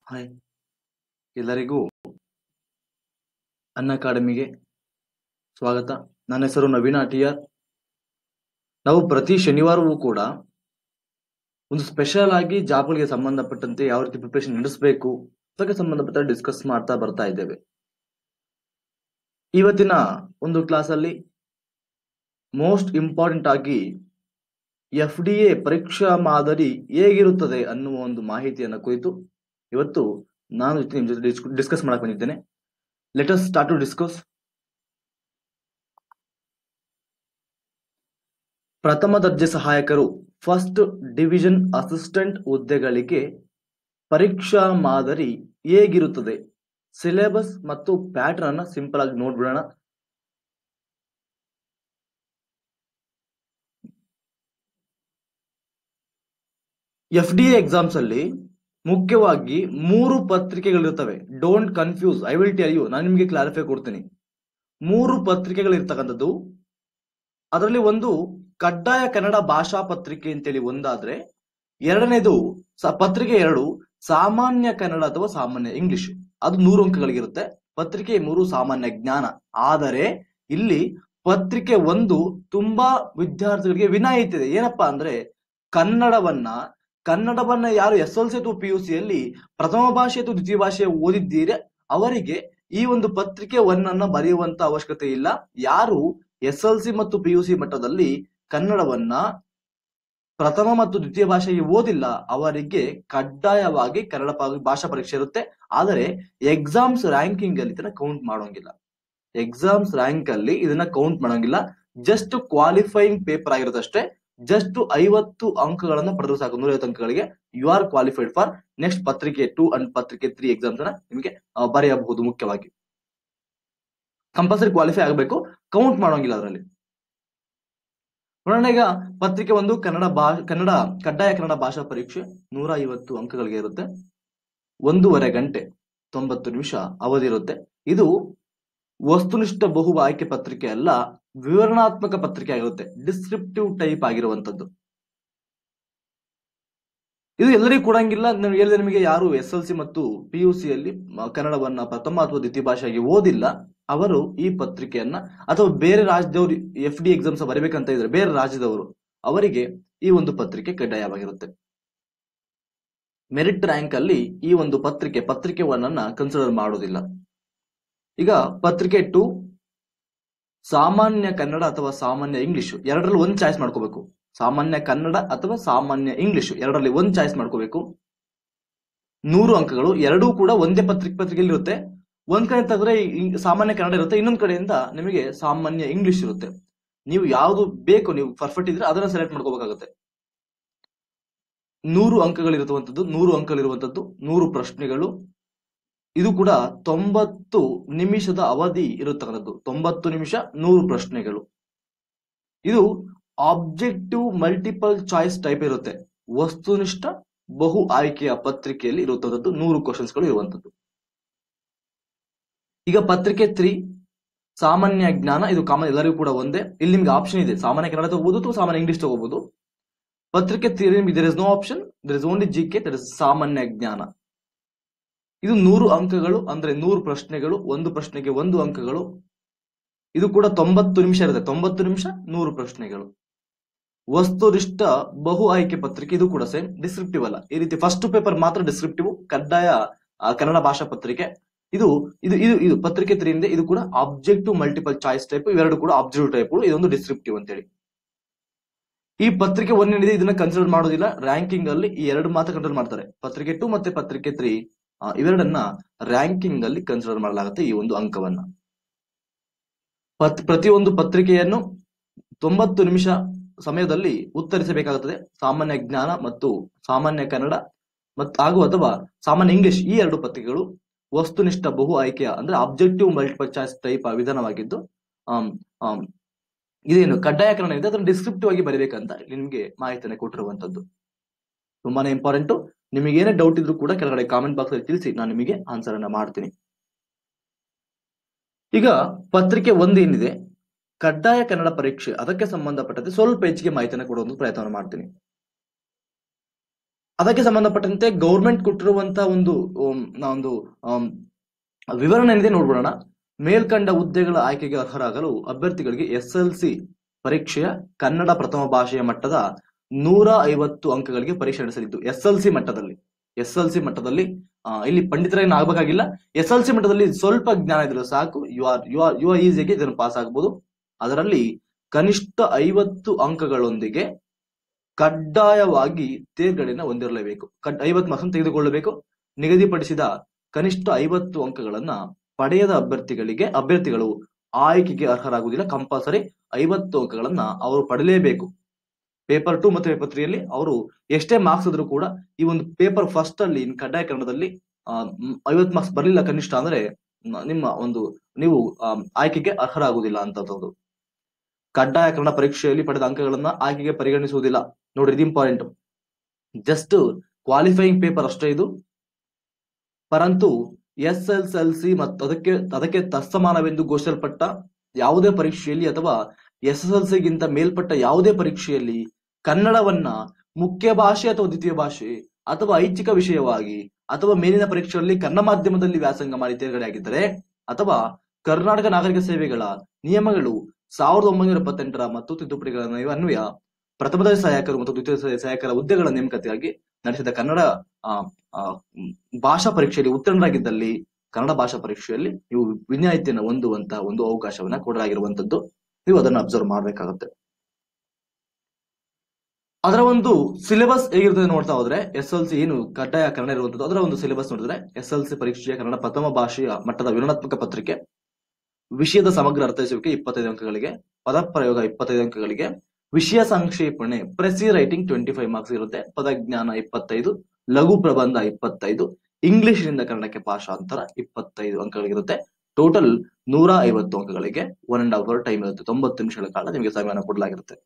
hi ಎಲ್ಲರಿಗೂ ಅನ್ ಅಕಾಡೆಮಿಗೆ ಸ್ವಾಗತ ನನ್ನ ಹೆಸರು ನವೀನ ಟಿಆರ್ ನಾವು ಪ್ರತಿ ಶನಿವಾರವೂ ಕೂಡ ಒಂದು ಸ್ಪೆಷಲ್ ಆಗಿ ಜಾಬ್ಗಳಿಗೆ ಸಂಬಂಧಪಟ್ಟಂತೆ ಯಾವ ರೀತಿ ಪ್ರಿಪರೇಷನ್ ನಡೆಸಬೇಕು ಅದಕ್ಕೆ ಸಂಬಂಧಪಟ್ಟ ಡಿಸ್ಕಸ್ ಮಾಡ್ತಾ ಬರ್ತಾ ಇದ್ದೇವೆ ಇವತ್ತಿನ ಒಂದು ಕ್ಲಾಸಲ್ಲಿ ಮೋಸ್ಟ್ ಇಂಪಾರ್ಟೆಂಟ್ ಆಗಿ ಎಫ್ ಡಿ ಎ ಪರೀಕ್ಷಾ ಮಾದರಿ ಹೇಗಿರುತ್ತದೆ ಅನ್ನುವ ಒಂದು ಮಾಹಿತಿಯನ್ನು ಕುರಿತು ಇವತ್ತು ನಾನು ಜೊತೆ ನಿಮ್ ಜೊತೆ ಡಿಸ್ಕಸ್ ಮಾಡಕ್ ಬಂದಿದ್ದೇನೆ let us start to discuss ಪ್ರಥಮ ದರ್ಜೆ ಸಹಾಯಕರು ಫಸ್ಟ್ ಡಿವಿಷನ್ ಅಸಿಸ್ಟೆಂಟ್ ಹುದ್ದೆಗಳಿಗೆ ಪರೀಕ್ಷಾ ಮಾದರಿ ಹೇಗಿರುತ್ತದೆ ಸಿಲೆಬಸ್ ಮತ್ತು ಪ್ಯಾಟರ್ನ್ ಅನ್ನ ಸಿಂಪಲ್ ಆಗಿ ನೋಡ್ಬಿಡೋಣ ಎಫ್ ಡಿ ಎಕ್ಸಾಮ್ಸ್ ಅಲ್ಲಿ ಮುಖ್ಯವಾಗಿ ಮೂರು ಪತ್ರಿಕೆಗಳಿರ್ತವೆ don't confuse I will tell you ನಾನು ನಿಮಗೆ ಕ್ಲಾರಿಫೈ ಕೊಡ್ತೀನಿ ಮೂರು ಪತ್ರಿಕೆಗಳಿರ್ತಕ್ಕಂಥದ್ದು ಅದರಲ್ಲಿ ಒಂದು ಕಡ್ಡಾಯ ಕನ್ನಡ ಭಾಷಾ ಪತ್ರಿಕೆ ಅಂತೇಳಿ ಒಂದಾದ್ರೆ ಎರಡನೇದು ಸ- ಪತ್ರಿಕೆ ಎರಡು ಸಾಮಾನ್ಯ ಕನ್ನಡ ಅಥವಾ ಸಾಮಾನ್ಯ ಇಂಗ್ಲಿಷ್ ಅದು ನೂರು ಅಂಕಗಳಿಗಿರುತ್ತೆ ಪತ್ರಿಕೆ ಮೂರು ಸಾಮಾನ್ಯ ಜ್ಞಾನ ಆದರೆ ಇಲ್ಲಿ ಪತ್ರಿಕೆ ಒಂದು ತುಂಬಾ ವಿದ್ಯಾರ್ಥಿಗಳಿಗೆ ವಿನಾಯಿತಿ ಇದೆ ಏನಪ್ಪಾ ಅಂದ್ರೆ ಕನ್ನಡವನ್ನ ಕನ್ನಡವನ್ನ ಯಾರು ಎಸ್ ಎಲ್ ಸಿ ಅಥವಾ ಪಿ ಯು ಸಿಯಲ್ಲಿ ಪ್ರಥಮ ಭಾಷೆ ಅಥವಾ ದ್ವಿತೀಯ ಭಾಷೆ ಓದಿದ್ದೀರೆ ಅವರಿಗೆ ಈ ಒಂದು ಪತ್ರಿಕೆ ಒನ್ ಅನ್ನ ಬರೆಯುವಂತ ಅವಶ್ಯಕತೆ ಇಲ್ಲ ಯಾರು ಎಸ್ ಎಲ್ ಸಿ ಮತ್ತು ಪಿ ಯು ಸಿ ಮಟ್ಟದಲ್ಲಿ ಕನ್ನಡವನ್ನ ಪ್ರಥಮ ಮತ್ತು ದ್ವಿತೀಯ ಭಾಷೆಗೆ ಓದಿಲ್ಲ ಅವರಿಗೆ ಕಡ್ಡಾಯವಾಗಿ ಕನ್ನಡ ಪಾ- ಭಾಷಾ ಪರೀಕ್ಷೆ ಇರುತ್ತೆ ಆದರೆ ಎಕ್ಸಾಮ್ಸ್ ರ್ಯಾಂಕಿಂಗ್ ಅಲ್ಲಿ ಇದನ್ನ ಕೌಂಟ್ ಮಾಡೋಂಗಿಲ್ಲ ಎಕ್ಸಾಮ್ಸ್ ರ್ಯಾಂಕ್ ಅಲ್ಲಿ ಇದನ್ನ ಕೌಂಟ್ ಮಾಡೋಂಗಿಲ್ಲ ಜಸ್ಟ್ ಕ್ವಾಲಿಫೈಯಿಂಗ್ ಪೇಪರ್ ಆಗಿರುತ್ತೆ ಅಷ್ಟೇ ಜಸ್ಟ್ ಐವತ್ತು ಅಂಕಗಳನ್ನ ಪಡೆದ್ರು ಸಾಕು ನೂರೈವತ್ತು ಅಂಕಗಳಿಗೆ you are qualified for next ಪತ್ರಿಕೆ ಟೂ ಅಂಡ್ ಪತ್ರಿಕೆ ತ್ರೀ ಎಕ್ಸಾಮ್ಸ್ ಅನ್ನ ನಿಮಗೆ ಆ, ಬರೆಯಬಹುದು ಮುಖ್ಯವಾಗಿ ಕಂಪಲ್ಸರಿ ಕ್ವಾಲಿಫೈ ಆಗಬೇಕು ಕೌಂಟ್ ಮಾಡೋಂಗಿಲ್ಲ ಅದರಲ್ಲಿ ನೋಡೋಣ ಈಗ ಪತ್ರಿಕೆ ಒಂದು ಕನ್ನಡ ಭಾ ಕನ್ನಡ ಕಡ್ಡಾಯ ಕನ್ನಡ ಭಾಷಾ ಪರೀಕ್ಷೆ ನೂರ ಐವತ್ತು ಅಂಕಗಳಿಗೆ ಇರುತ್ತೆ ಒಂದೂವರೆ ಗಂಟೆ ತೊಂಬತ್ತು ನಿಮಿಷ ಅವಧಿ ಇರುತ್ತೆ ಇದು ವಸ್ತುನಿಷ್ಠ ಬಹು ಆಯ್ಕೆ ಪತ್ರಿಕೆ ಅಲ್ಲ ವಿವರಣಾತ್ಮಕ ಪತ್ರಿಕೆ ಆಗಿರುತ್ತೆ ಡಿಸ್ಕ್ರಿಪ್ಟಿವ್ ಟೈಪ್ ಆಗಿರುವಂತದ್ದು ಇದು ಎಲ್ಲರಿಗೂ ಕೊಡಂಗಿಲ್ಲ ನಾನು ಹೇಳಿದೆ ನಿಮಗೆ ಯಾರು ಎಸ್ ಎಲ್ ಸಿ ಮತ್ತು ಪಿ ಯು ಸಿ ಅಲ್ಲಿ ಮ- ಕನ್ನಡವನ್ನ ಪ್ರಥಮ ಅಥವಾ ದ್ವಿತೀಯ ಭಾಷೆಯಾಗಿ ಓದಿಲ್ಲ ಅವರು ಈ ಪತ್ರಿಕೆಯನ್ನ ಅಥವಾ ಬೇರೆ ರಾಜ್ಯದವರು ಎಫ್ ಡಿ ಎಕ್ಸಾಮ್ಸ್ ಬರಬೇಕಂತ ಇದ್ರೆ ಬೇರೆ ರಾಜ್ಯದವರು ಅವರಿಗೆ ಈ ಒಂದು ಪತ್ರಿಕೆ ಕಡ್ಡಾಯವಾಗಿರುತ್ತೆ ಮೆರಿಟ್ ರ್ಯಾಂಕ್ ಅಲ್ಲಿ ಈ ಒಂದು ಪತ್ರಿಕೆ ಪತ್ರಿಕೆ ಒನ್ ಅನ್ನ ಕನ್ಸಿಡರ್ ಮಾಡೋದಿಲ್ಲ ಈಗ ಪತ್ರಿಕೆ ಟು ಸಾಮಾನ್ಯ ಕನ್ನಡ ಅಥವಾ ಸಾಮಾನ್ಯ ಇಂಗ್ಲಿಷ್ ಎರಡರಲ್ಲಿ ಒಂದ್ ಚಾಯ್ಸ್ ಮಾಡ್ಕೋಬೇಕು ಸಾಮಾನ್ಯ ಕನ್ನಡ ಅಥವಾ ಸಾಮಾನ್ಯ ಇಂಗ್ಲಿಷ್ ಎರಡರಲ್ಲಿ ಒಂದ್ ಚಾಯ್ಸ್ ಮಾಡ್ಕೋಬೇಕು ನೂರು ಅಂಕಗಳು ಎರಡೂ ಕೂಡ ಒಂದೇ ಪತ್ರಿಕೆ ಪತ್ರಿಕೆಯಲ್ಲಿ ಇರುತ್ತೆ ಒಂದ್ ಕಡೆ ತೆಗೆದ್ರೆ ಈ- ಸಾಮಾನ್ಯ ಕನ್ನಡ ಇರುತ್ತೆ ಇನ್ನೊಂದ್ ಕಡೆಯಿಂದ ನಿಮಗೆ ಸಾಮಾನ್ಯ ಇಂಗ್ಲಿಷ್ ಇರುತ್ತೆ ನೀವು ಯಾವ್ದು ಬೇಕು ನೀವು ಪರ್ಫೆಕ್ಟ್ ಇದ್ರೆ ಅದನ್ನ ಸೆಲೆಕ್ಟ್ ಮಾಡ್ಕೋಬೇಕಾಗುತ್ತೆ ನೂರು ಅಂಕಗಳಿರುವಂತದ್ದು ನೂರು ಅಂಕಗಳಿರುವಂತದ್ದು ನೂರು ಪ್ರಶ್ನೆಗಳು ಇದು ಕೂಡ ತೊಂಬತ್ತು ನಿಮಿಷದ ಅವಧಿ ಇರತಕ್ಕಂಥದ್ದು ತೊಂಬತ್ತು ನಿಮಿಷ ನೂರು ಪ್ರಶ್ನೆಗಳು ಇದು ಆಬ್ಜೆಕ್ಟಿವ್ ಮಲ್ಟಿಪಲ್ ಚಾಯ್ಸ್ ಟೈಪ್ ಇರುತ್ತೆ ವಸ್ತುನಿಷ್ಠ ಬಹು ಆಯ್ಕೆಯ ಪತ್ರಿಕೆಯಲ್ಲಿ ಇರುವಂತದ್ದು ನೂರು ಕ್ವಶನ್ಸ್ಗಳು ಇರುವಂತದ್ದು ಈಗ ಪತ್ರಿಕೆ ತ್ರೀ ಸಾಮಾನ್ಯ ಜ್ಞಾನ ಇದು ಕಾಮನ್ ಎಲ್ಲರಿಗೂ ಕೂಡ ಒಂದೇ ಇಲ್ಲಿ ನಿಮ್ಗೆ ಆಪ್ಷನ್ ಇದೆ ಸಾಮಾನ್ಯ ಕನ್ನಡ ತಗೋಬಹುದು ಅಥವಾ ಸಾಮಾನ್ಯ ಇಂಗ್ಲಿಷ್ ತಗೋಬಹುದು ಪತ್ರಿಕೆ ತ್ರೀ ನಿಮ್ಗೆ there is no option there is only G K there is ಸಾಮಾನ್ಯ ಜ್ಞಾನ ಇದು ನೂರು ಅಂಕಗಳು ಅಂದ್ರೆ ನೂರು ಪ್ರಶ್ನೆಗಳು ಒಂದು ಪ್ರಶ್ನೆಗೆ ಒಂದು ಅಂಕಗಳು ಇದು ಕೂಡ ತೊಂಬತ್ತು ನಿಮಿಷ ಇರುತ್ತೆ ತೊಂಬತ್ತು ನಿಮಿಷ ನೂರು ಪ್ರಶ್ನೆಗಳು ವಸ್ತುನಿಷ್ಠ ಬಹು ಆಯ್ಕೆ ಪತ್ರಿಕೆ ಇದು ಕೂಡ ಸೇಮ್ ಡಿಸ್ಕ್ರಿಪ್ಟಿವ್ ಅಲ್ಲ ಈ ರೀತಿ ಫಸ್ಟ್ ಪೇಪರ್ ಮಾತ್ರ ಡಿಸ್ಕ್ರಿಪ್ಟಿವ್ ಕಡ್ಡಾಯ ಆ, ಕನ್ನಡ ಭಾಷಾ ಪತ್ರಿಕೆ ಇದು ಇದು ಇದು ಇದು ಪತ್ರಿಕೆ ತ್ರೀಯಿಂದ ಇದು ಕೂಡ ಆಬ್ಜೆಕ್ಟಿವ್ ಮಲ್ಟಿಪಲ್ ಚಾಯ್ಸ್ ಟೈಪ್ ಇವೆರಡು ಕೂಡ ಆಬ್ಜೆಕ್ಟಿವ್ ಟೈಪ್ ಇದೊಂದು ಡಿಸ್ಕ್ರಿಪ್ಟಿವ್ ಅಂತೇಳಿ ಈ ಪತ್ರಿಕೆ ಒನ್ ಏನಿದೆ ಇದನ್ನ ಕನ್ಸಿಡರ್ ಮಾಡೋದಿಲ್ಲ ರ್ಯಾಂಕಿಂಗ್ ಅಲ್ಲಿ ಈ ಎರಡು ಮಾತ್ರ ಕನ್ಸಿಡರ್ ಮಾಡ್ತಾರೆ ಪತ್ರಿಕೆ ಟು ಮತ್ತೆ ಪತ್ರಿಕೆ ತ್ರೀ ಇವೆರಡನ್ನ ರ್ಯಾಂಕಿಂಗ್ ಅಲ್ಲಿ ಕನ್ಸಿಡರ್ ಮಾಡಲಾಗುತ್ತೆ ಈ ಒಂದು ಅಂಕವನ್ನ ಪತ್ ಪ್ರತಿಯೊಂದು ಪತ್ರಿಕೆಯನ್ನು ತೊಂಬತ್ತು ನಿಮಿಷ ಸಮಯದಲ್ಲಿ ಉತ್ತರಿಸಬೇಕಾಗುತ್ತದೆ ಸಾಮಾನ್ಯ ಜ್ಞಾನ ಮತ್ತು ಸಾಮಾನ್ಯ ಕನ್ನಡ ಮತ್ತು ಹಾಗೂ ಅಥವಾ ಸಾಮಾನ್ಯ ಇಂಗ್ಲಿಷ್ ಈ ಎರಡು ಪತ್ರಿಕೆಗಳು ವಸ್ತುನಿಷ್ಠ ಬಹು ಆಯ್ಕೆಯ ಅಂದ್ರೆ ಆಬ್ಜೆಕ್ಟಿವ್ ಮಲ್ಟಿಪಲ್ ಚಾಯ್ಸ್ ಟೈಪ್ ವಿಧಾನವಾಗಿದ್ದು ಆಮ್, ಆಮ್, ಇದೇನು ಕಡ್ಡಾಯ ಕನ್ನಡ ಇದೆ ಅದನ್ನು ಡಿಸ್ಕ್ರಿಪ್ಟಿವ್ ಆಗಿ ಬರೀಬೇಕಂತ ನಿಮ್ಗೆ ಮಾಹಿತಿಯನ್ನು ಕೊಟ್ಟಿರುವಂತದ್ದು ತುಂಬಾನೇ ಇಂಪಾರ್ಟೆಂಟ್ ನಿಮಗೆ ಏನೇ ಡೌಟ್ ಇದ್ರೂ ಕೂಡ ಕೆಳಗಡೆ ಕಾಮೆಂಟ್ ಬಾಕ್ಸ್ ಅಲ್ಲಿ ತಿಳಿಸಿ ನಾನು ನಿಮಗೆ ಆನ್ಸರ್ ಅನ್ನ ಮಾಡ್ತೀನಿ ಈಗ ಪತ್ರಿಕೆ ಒಂದು ಏನಿದೆ ಕಡ್ಡಾಯ ಕನ್ನಡ ಪರೀಕ್ಷೆ ಅದಕ್ಕೆ ಸಂಬಂಧಪಟ್ಟಂತೆ ಸ್ವಲ್ಪ ಹೆಚ್ಚಿಗೆ ಮಾಹಿತಿಯನ್ನು ಕೊಡುವ ಒಂದು ಪ್ರಯತ್ನ ಮಾಡ್ತೀನಿ ಅದಕ್ಕೆ ಸಂಬಂಧಪಟ್ಟಂತೆ ಗೌರ್ಮೆಂಟ್ ಕೊಟ್ಟಿರುವಂತಹ ಒಂದು ಉಮ್, ನಾ ಒಂದು ಆಮ್, ವಿವರಣೆ ಏನಿದೆ ನೋಡ್ಬಿಡೋಣ ಮೇಲ್ಕಂಡ ಹುದ್ದೆಗಳ ಆಯ್ಕೆಗೆ ಅರ್ಹರಾಗಲು ಅಭ್ಯರ್ಥಿಗಳಿಗೆ ಎಸ್ ಎಲ್ ಸಿ ಪರೀಕ್ಷೆಯ ಕನ್ನಡ ಪ್ರಥಮ ಭಾಷೆಯ ಮಟ್ಟದ ನೂರ ಐವತ್ತು ಅಂಕಗಳಿಗೆ ಪರೀಕ್ಷೆ ನಡೆಸಲಿದ್ದು ಎಸ್ ಎಲ್ ಸಿ ಮಟ್ಟದಲ್ಲಿ ಎಸ್ ಎಲ್ ಸಿ ಮಟ್ಟದಲ್ಲಿ ಆ, ಇಲ್ಲಿ ಪಂಡಿತರೇನು ಆಗ್ಬೇಕಾಗಿಲ್ಲ ಎಸ್ ಎಲ್ ಸಿ ಮಟ್ಟದಲ್ಲಿ ಸ್ವಲ್ಪ ಜ್ಞಾನ ಇದ್ರೆ ಸಾಕು you are you are you are ಈಸಿಯಾಗಿ ಇದನ್ನು ಪಾಸ್ ಆಗಬಹುದು ಅದರಲ್ಲಿ ಕನಿಷ್ಠ ಐವತ್ತು ಅಂಕಗಳೊಂದಿಗೆ ಕಡ್ಡಾಯವಾಗಿ ತೇರ್ಗಡೆಯನ್ನು ಹೊಂದಿರಲೇಬೇಕು ಕಡ್ ಐವತ್ತು ಮಾರ್ಕ್ಸ್ ತೆಗೆದುಕೊಳ್ಳಬೇಕು ನಿಗದಿಪಡಿಸಿದ ಕನಿಷ್ಠ ಐವತ್ತು ಅಂಕಗಳನ್ನ ಪಡೆಯದ ಅಭ್ಯರ್ಥಿಗಳಿಗೆ ಅಭ್ಯರ್ಥಿಗಳು ಆಯ್ಕೆಗೆ ಅರ್ಹರಾಗುವುದಿಲ್ಲ ಕಂಪಲ್ಸರಿ ಐವತ್ತು ಅಂಕಗಳನ್ನ ಅವರು ಪಡೆಯಲೇಬೇಕು ಪೇಪರ್ ಟು ಮತ್ತು ಪೇಪರ್ ತ್ರೀಯಲ್ಲಿ ಅವರು ಎಷ್ಟೇ ಮಾರ್ಕ್ಸ್ ಆದ್ರೂ ಕೂಡ ಈ ಒಂದು ಪೇಪರ್ ಫಸ್ಟ್ ಅಲ್ಲಿ ಇನ್ ಕಡ್ಡಾಯ ಕನ್ನಡದಲ್ಲಿ ಐವತ್ತು ಮಾರ್ಕ್ಸ್ ಬರಲಿಲ್ಲ ಕನಿಷ್ಠ ಅಂದ್ರೆ ನ- ನಿಮ್ಮ ಒಂದು ನೀವು ಆ, ಆಯ್ಕೆಗೆ ಅರ್ಹರಾಗುವುದಿಲ್ಲ ಅಂತದ್ದು ಕಡ್ಡಾಯ ಕನ್ನಡ ಪರೀಕ್ಷೆಯಲ್ಲಿ ಪಡೆದ ಅಂಕಗಳನ್ನ ಆಯ್ಕೆಗೆ ಪರಿಗಣಿಸುವುದಿಲ್ಲ ನೋಡ್ರಿ ಇದು ಇಂಪಾರ್ಟೆಂಟ್ ಜಸ್ಟ್ ಕ್ವಾಲಿಫೈಯಿಂಗ್ ಪೇಪರ್ ಅಷ್ಟೇ ಇದು ಪರಂತು ಎಸ್ ಎಲ್ ಎಲ್ ಸಿ ಮತ್ತು ಅದಕ್ಕೆ ಅದಕ್ಕೆ ತತ್ಸಮಾನವೆಂದು ಘೋಷಿಸಲ್ಪಟ್ಟ ಯಾವುದೇ ಪರೀಕ್ಷೆಯಲ್ಲಿ ಅಥವಾ ಎಸ್ ಎಸ್ ಎಲ್ ಸಿಗಿಂತ ಮೇಲ್ಪಟ್ಟ ಯಾವುದೇ ಪರೀಕ್ಷೆಯಲ್ಲಿ ಕನ್ನಡವನ್ನ ಮುಖ್ಯ ಭಾಷೆ ಅಥವಾ ದ್ವಿತೀಯ ಭಾಷೆ ಅಥವಾ ಐಚ್ಛಿಕ ವಿಷಯವಾಗಿ ಅಥವಾ ಮೇಲಿನ ಪರೀಕ್ಷೆಯಲ್ಲಿ ಕನ್ನಡ ಮಾಧ್ಯಮದಲ್ಲಿ ವ್ಯಾಸಂಗ ಮಾಡಿ ತೇರ್ಗಡೆಯಾಗಿದ್ದರೆ ಅಥವಾ ಕರ್ನಾಟಕ ನಾಗರಿಕ ಸೇವೆಗಳ ನಿಯಮಗಳು ಸಾವಿರದ ಒಂಬೈನೂರ ಎಪ್ಪತ್ತೆಂಟರ ಮತ್ತು ತಿದ್ದುಪಡಿಗಳ ಅನ್ವಯ ಪ್ರಥಮ ದರ್ಜೆ ಸಹಾಯಕರು ಮತ್ತು ದ್ವಿತೀಯ ದರ್ಜೆ ಸಹಾಯಕರ ಹುದ್ದೆಗಳ ನೇಮಕಾತಿಗಾಗಿ ನಡೆಸಿದ ಕನ್ನಡ ಆ, ಆ, ಮ್, ಭಾಷಾ ಪರೀಕ್ಷೆಯಲ್ಲಿ ಉತ್ತೀರ್ಣರಾಗಿದ್ದಲ್ಲಿ ಕನ್ನಡ ಭಾಷಾ ಪರೀಕ್ಷೆಯಲ್ಲಿ ನೀವು ವಿನಾಯಿತಿಯನ್ನು ಹೊಂದುವಂತಹ ಒಂದು ಅವಕಾಶವನ್ನ ಕೊಡಲಾಗಿರುವಂತದ್ದು ನೀವು ಅದನ್ನು ಅಬ್ಸರ್ವ್ ಮಾಡ್ಬೇಕಾಗುತ್ತೆ ಅದರ ಒಂದು ಸಿಲೆಬಸ್ ಹೇಗಿರ್ತದೆ ನೋಡ್ತಾ ಹೋದ್ರೆ ಎಸ್ ಎಲ್ ಸಿ ಏನು ಕಡ್ಡಾಯ ಕನ್ನಡ ಇರುವಂತದ್ದು ಅದರ ಒಂದು ಸಿಲೆಬಸ್ ನೋಡಿದ್ರೆ ಎಸ್ ಎಲ್ ಸಿ ಪರೀಕ್ಷೆಯ ಕನ್ನಡ ಪ್ರಥಮ ಭಾಷೆಯ ಮಟ್ಟದ ವಿವರಣಾತ್ಮಕ ಪತ್ರಿಕೆ ವಿಷಯದ ಸಮಗ್ರ ಅರ್ಥೈಸುವಿಕೆ ಇಪ್ಪತ್ತೈದು ಅಂಕಗಳಿಗೆ ಪದ ಪ್ರಯೋಗ ಇಪ್ಪತ್ತೈದು ಅಂಕಗಳಿಗೆ ವಿಷಯ ಸಂಕ್ಷೇಪಣೆ precis writing twenty five marks ಇರುತ್ತೆ ಪದಜ್ಞಾನ ಇಪ್ಪತ್ತೈದು ಲಘು ಪ್ರಬಂಧ ಇಪ್ಪತ್ತೈದು ಇಂಗ್ಲಿಷ್ನಿಂದ ಕನ್ನಡಕ್ಕೆ ಭಾಷಾಂತರ ಇಪ್ಪತ್ತೈದು ಅಂಕಗಳಿರುತ್ತೆ ಟೋಟಲ್ ನೂರ ಐವತ್ತು ಅಂಕಗಳಿಗೆ ಒನ್ ಅಂಡ್ ಅವರ್ ಟೈಮ್ ಇರುತ್ತೆ ತೊಂಬತ್ತು ನಿಮಿಷಗಳ ಕಾಲ ನಿಮಗೆ ಸಮಯವನ್ನು ಕೊಡಲಾಗಿರುತ್ತೆ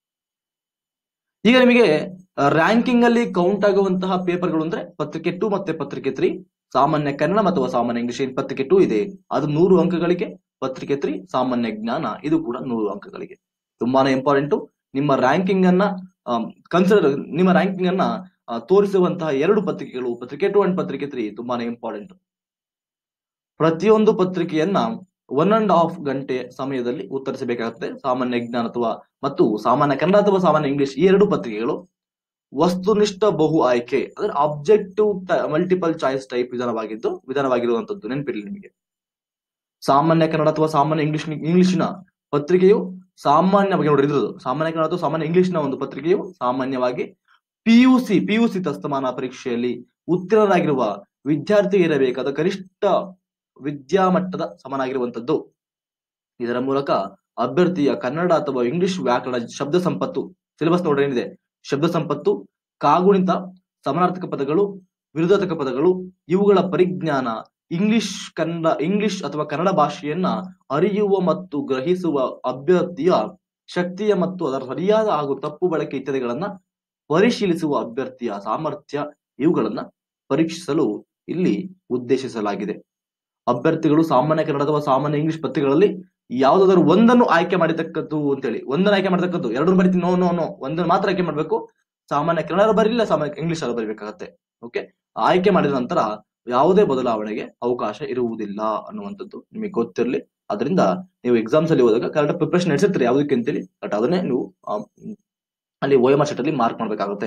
ಈಗ ನಿಮಗೆ ರ್ಯಾಂಕಿಂಗ್ ಅಲ್ಲಿ ಕೌಂಟ್ ಆಗುವಂತಹ ಪೇಪರ್ಗಳು ಅಂದ್ರೆ ಪತ್ರಿಕೆ ಟು ಮತ್ತೆ ಪತ್ರಿಕೆ ತ್ರೀ ಸಾಮಾನ್ಯ ಕನ್ನಡ ಅಥವಾ ಸಾಮಾನ್ಯ ಇಂಗ್ಲಿಷ್ ಏನ್ ಪತ್ರಿಕೆ ಟು ಇದೆ ಅದು ನೂರು ಅಂಕಗಳಿಗೆ ಪತ್ರಿಕೆ ತ್ರೀ ಸಾಮಾನ್ಯ ಜ್ಞಾನ ಇದು ಕೂಡ ನೂರು ಅಂಕಗಳಿಗೆ ತುಂಬಾನೇ ಇಂಪಾರ್ಟೆಂಟ್ ನಿಮ್ಮ ರ್ಯಾಂಕಿಂಗ್ ಅನ್ನ ಕನ್ಸಿಡರ್ ನಿಮ್ಮ ರ್ಯಾಂಕಿಂಗ್ ಅನ್ನ ಆ, ತೋರಿಸುವಂತಹ ಎರಡು ಪತ್ರಿಕೆಗಳು ಪತ್ರಿಕೆ ಟು ಅಂಡ್ ಪತ್ರಿಕೆ ತ್ರೀ ತುಂಬಾನೇ ಇಂಪಾರ್ಟೆಂಟ್ ಪ್ರತಿಯೊಂದು ಪತ್ರಿಕೆಯನ್ನ ಒನ್ ಅಂಡ್ ಹಾಫ್ ಗಂಟೆ ಸಮಯದಲ್ಲಿ ಉತ್ತರಿಸಬೇಕಾಗುತ್ತದೆ ಸಾಮಾನ್ಯ ಜ್ಞಾನ ಅಥವಾ ಮತ್ತು ಸಾಮಾನ್ಯ ಕನ್ನಡ ಅಥವಾ ಸಾಮಾನ್ಯ ಇಂಗ್ಲಿಷ್ ಈ ಎರಡು ಪತ್ರಿಕೆಗಳು ವಸ್ತುನಿಷ್ಠ ಬಹು ಆಯ್ಕೆ ಅಂದ್ರೆ ಆಬ್ಜೆಕ್ಟಿವ್ ಮಲ್ಟಿಪಲ್ ಚಾಯ್ಸ್ ಟೈಪ್ ವಿಧಾನವಾಗಿದ್ದು ವಿಧಾನವಾಗಿರುವಂತದ್ದು ನೆನಪಿರಲಿ ನಿಮಗೆ ಸಾಮಾನ್ಯ ಕನ್ನಡ ಅಥವಾ ಸಾಮಾನ್ಯ ಇಂಗ್ಲಿಷ್ ಇಂಗ್ಲಿಷ್ನ ಪತ್ರಿಕೆಯು ಸಾಮಾನ್ಯವಾಗಿ ನೋಡ್ರಿ ಇದ್ರದ್ದು ಸಾಮಾನ್ಯ ಕನ್ನಡ ಅಥವಾ ಸಾಮಾನ್ಯ ಇಂಗ್ಲಿಷ್ನ ಒಂದು ಪತ್ರಿಕೆಯು ಸಾಮಾನ್ಯವಾಗಿ ಪಿಯುಸಿ ಪಿಯುಸಿ ತಸ್ತಮಾನ ಪರೀಕ್ಷೆಯಲ್ಲಿ ಉತ್ತೀರ್ಣರಾಗಿರುವ ವಿದ್ಯಾರ್ಥಿಗೆ ಇರಬೇಕಾದ ಗರಿಷ್ಠ ವಿದ್ಯಾಮಟ್ಟದ ಸಮನಾಗಿರುವಂತದ್ದು ಇದರ ಮೂಲಕ ಅಭ್ಯರ್ಥಿಯ ಕನ್ನಡ ಅಥವಾ ಇಂಗ್ಲಿಷ್ ವ್ಯಾಕರಣ ಶಬ್ದ ಸಂಪತ್ತು ಸಿಲೆಬಸ್ ನೋಡ್ರಿ ಏನಿದೆ ಶಬ್ದ ಸಂಪತ್ತು ಕಾಗುಣಿತ ಸಮಾನಾರ್ಥಕ ಪದಗಳು ವಿರುದ್ಧಾರ್ಥಕ ಪದಗಳು ಇವುಗಳ ಪರಿಜ್ಞಾನ ಇಂಗ್ಲಿಷ್ ಕನ್ನಡ ಇಂಗ್ಲಿಷ್ ಅಥವಾ ಕನ್ನಡ ಭಾಷೆಯನ್ನ ಅರಿಯುವ ಮತ್ತು ಗ್ರಹಿಸುವ ಅಭ್ಯರ್ಥಿಯ ಶಕ್ತಿಯ ಮತ್ತು ಅದರ ಸರಿಯಾದ ಹಾಗೂ ತಪ್ಪು ಬಳಕೆ ಇತ್ಯಾದಿಗಳನ್ನ ಪರಿಶೀಲಿಸುವ ಅಭ್ಯರ್ಥಿಯ ಸಾಮರ್ಥ್ಯ ಇವುಗಳನ್ನ ಪರೀಕ್ಷಿಸಲು ಇಲ್ಲಿ ಉದ್ದೇಶಿಸಲಾಗಿದೆ ಅಭ್ಯರ್ಥಿಗಳು ಸಾಮಾನ್ಯ ಕನ್ನಡ ಅಥವಾ ಸಾಮಾನ್ಯ ಇಂಗ್ಲಿಷ್ ಪತ್ರಿಕೆಗಳಲ್ಲಿ ಯಾವ್ದಾದ್ರು ಒಂದನ್ನು ಆಯ್ಕೆ ಮಾಡಿರ್ತಕ್ಕದ್ದು ಅಂತೇಳಿ ಒಂದನ್ನು ಆಯ್ಕೆ ಮಾಡತಕ್ಕದ್ದು ಎರಡನ್ನು ಬರೀತೀನಿ ನೋ ನೋ ನೋ ಒಂದನ್ನು ಮಾತ್ರ ಆಯ್ಕೆ ಮಾಡ್ಬೇಕು ಸಾಮಾನ್ಯ ಕನ್ನಡ ಬರಲಿಲ್ಲ ಸಾಮಾನ್ಯ ಇಂಗ್ಲಿಷ್ ಅಲ್ಲಿ ಬರೀಬೇಕಾಗತ್ತೆ ಓಕೆ ಆಯ್ಕೆ ಮಾಡಿದ ನಂತರ ಯಾವುದೇ ಬದಲಾವಣೆಗೆ ಅವಕಾಶ ಇರುವುದಿಲ್ಲ ಅನ್ನುವಂಥದ್ದು ನಿಮಗೆ ಗೊತ್ತಿರಲಿ ಅದರಿಂದ ನೀವು ಎಕ್ಸಾಮ್ಸ್ ಅಲ್ಲಿ ಹೋದಾಗ ಕರೆಕ್ಟ್ ಪ್ರಿಪರೇಷನ್ ನಡೆಸಿರ್ತೀರಿ ಯಾವುದಕ್ಕೆ ಅಂತೇಳಿ ಬಟ್ ಅದನ್ನೇ ನೀವು ಆ, ಮ್, ಅಲ್ಲಿ ಓ ಎಂ ಆರ್ ಶೀಟ್ ಅಲ್ಲಿ ಮಾರ್ಕ್ ಮಾಡ್ಬೇಕಾಗುತ್ತೆ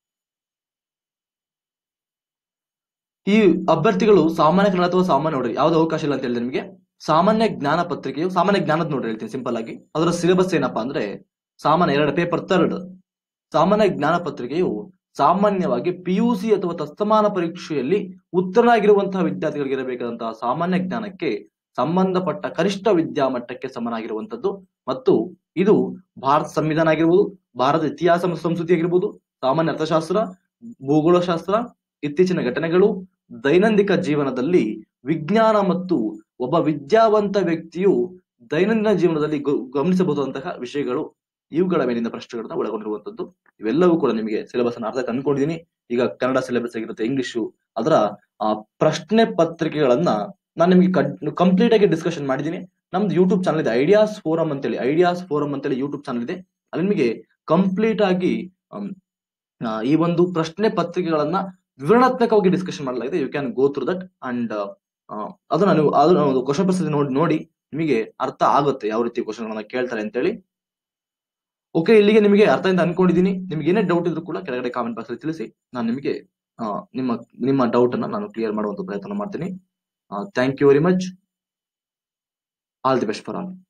ಈ ಅಭ್ಯರ್ಥಿಗಳು ಸಾಮಾನ್ಯ ಕನ್ನಡ ಅಥವಾ ಸಾಮಾನ್ಯ ನೋಡ್ರಿ ಯಾವ್ದು ಅವಕಾಶ ಇಲ್ಲ ಅಂತ ಹೇಳಿದ್ರೆ ನಿಮಗೆ ಸಾಮಾನ್ಯ ಜ್ಞಾನ ಪತ್ರಿಕೆಯು ಸಾಮಾನ್ಯ ಜ್ಞಾನದ ನೋಡ್ರಿ ಹೇಳ್ತೀನಿ ಸಿಂಪಲ್ ಆಗಿ ಅದರ ಸಿಲೆಬಸ್ ಏನಪ್ಪಾ ಅಂದ್ರೆ ಸಾಮಾನ್ಯ ಎರಡು ಪೇಪರ್ ಥರ್ಡ್ ಸಾಮಾನ್ಯ ಜ್ಞಾನ ಪತ್ರಿಕೆಯು ಸಾಮಾನ್ಯವಾಗಿ ಪಿಯುಸಿ ಅಥವಾ ತಸ್ತಮಾನ ಪರೀಕ್ಷೆಯಲ್ಲಿ ಉತ್ತರನಾಗಿರುವಂತಹ ವಿದ್ಯಾರ್ಥಿಗಳಿಗೆ ಇರಬೇಕಾದಂತಹ ಸಾಮಾನ್ಯ ಜ್ಞಾನಕ್ಕೆ ಸಂಬಂಧಪಟ್ಟ ಕನಿಷ್ಠ ವಿದ್ಯಾಮಟ್ಟಕ್ಕೆ ಸಮನಾಗಿರುವಂತದ್ದು ಮತ್ತು ಇದು ಭಾರತ ಸಂವಿಧಾನ ಆಗಿರ್ಬೋದು ಭಾರತ ಇತಿಹಾಸ ಮತ್ತು ಸಂಸ್ಕೃತಿ ಆಗಿರ್ಬೋದು ಸಾಮಾನ್ಯ ಅರ್ಥಶಾಸ್ತ್ರ ಭೂಗೋಳಶಾಸ್ತ್ರ ಇತ್ತೀಚಿನ ಘಟನೆಗಳು ದೈನಂದಿಕ ಜೀವನದಲ್ಲಿ ವಿಜ್ಞಾನ ಮತ್ತು ಒಬ್ಬ ವಿದ್ಯಾವಂತ ವ್ಯಕ್ತಿಯು ದೈನಂದಿನ ಜೀವನದಲ್ಲಿ ಗ- ಗಮನಿಸಬಹುದಂತಹ ವಿಷಯಗಳು ಇವುಗಳ ಮೇಲಿನ ಪ್ರಶ್ನೆಗಳನ್ನ ಒಳಗೊಂಡಿರುವಂತದ್ದು ಇವೆಲ್ಲವೂ ಕೂಡ ನಿಮಗೆ ಸಿಲೆಬಸ್ ಅನ್ನ ಅರ್ಥ ಅನ್ಕೊಂಡಿದೀನಿ ಈಗ ಕನ್ನಡ ಸಿಲೆಬಸ್ ಆಗಿರುತ್ತೆ ಇಂಗ್ಲಿಷು ಅದರ ಆ ಪ್ರಶ್ನೆ ಪತ್ರಿಕೆಗಳನ್ನ ನಾನು ನಿಮಗೆ ಕಂಪ್ಲೀಟ್ ಆಗಿ ಡಿಸ್ಕಷನ್ ಮಾಡಿದ್ದೀನಿ ನಮ್ದು ಯೂಟ್ಯೂಬ್ ಚಾನಲ್ ಇದೆ ಐಡಿಯಾಸ್ ಫೋರಂ ಅಂತೇಳಿ ಐಡಿಯಾಸ್ ಫೋರಂ ಅಂತೇಳಿ ಯೂಟ್ಯೂಬ್ ಚಾನಲ್ ಇದೆ ಅಲ್ಲಿ ನಿಮಗೆ ಕಂಪ್ಲೀಟ್ ಆಗಿ ಆಮ್, ಆ, ಈ ಒಂದು ಪ್ರಶ್ನೆ ಪತ್ರಿಕೆಗಳನ್ನ ವಿವರಣಾತ್ಮಕವಾಗಿ ಡಿಸ್ಕಷನ್ ಮಾಡಲಾಗಿದೆ you can go through that and ಅದನ್ನ ನೀವು ಅದನ್ನ ಒಂದು ಕ್ವಶನ್ ಪೇಪರ್ ನೋಡಿ ನೋಡಿ ನಿಮಗೆ ಅರ್ಥ ಆಗುತ್ತೆ ಯಾವ ರೀತಿ ಕ್ವಶನ್ ಗಳನ್ನ ಕೇಳ್ತಾರೆ ಅಂತೇಳಿ ಓಕೆ ಇಲ್ಲಿಗೆ ನಿಮಗೆ ಅರ್ಥ ಅಂತ ಅನ್ಕೊಂಡಿದ್ದೀನಿ ನಿಮ್ಗೆ ಏನೇ ಡೌಟ್ ಇದ್ರೂ ಕೂಡ ಕೆಳಗಡೆ ಕಾಮೆಂಟ್ ಬಾಕ್ಸ್ ಅಲ್ಲಿ ತಿಳಿಸಿ ನಾನು ನಿಮಗೆ ಆ, ನಿಮ್ಮ ನಿಮ್ಮ ಡೌಟ್ ಅನ್ನ ನಾನು ಕ್ಲಿಯರ್ ಮಾಡುವಂತ ಪ್ರಯತ್ನ ಮಾಡ್ತೀನಿ thank you very much all the best for all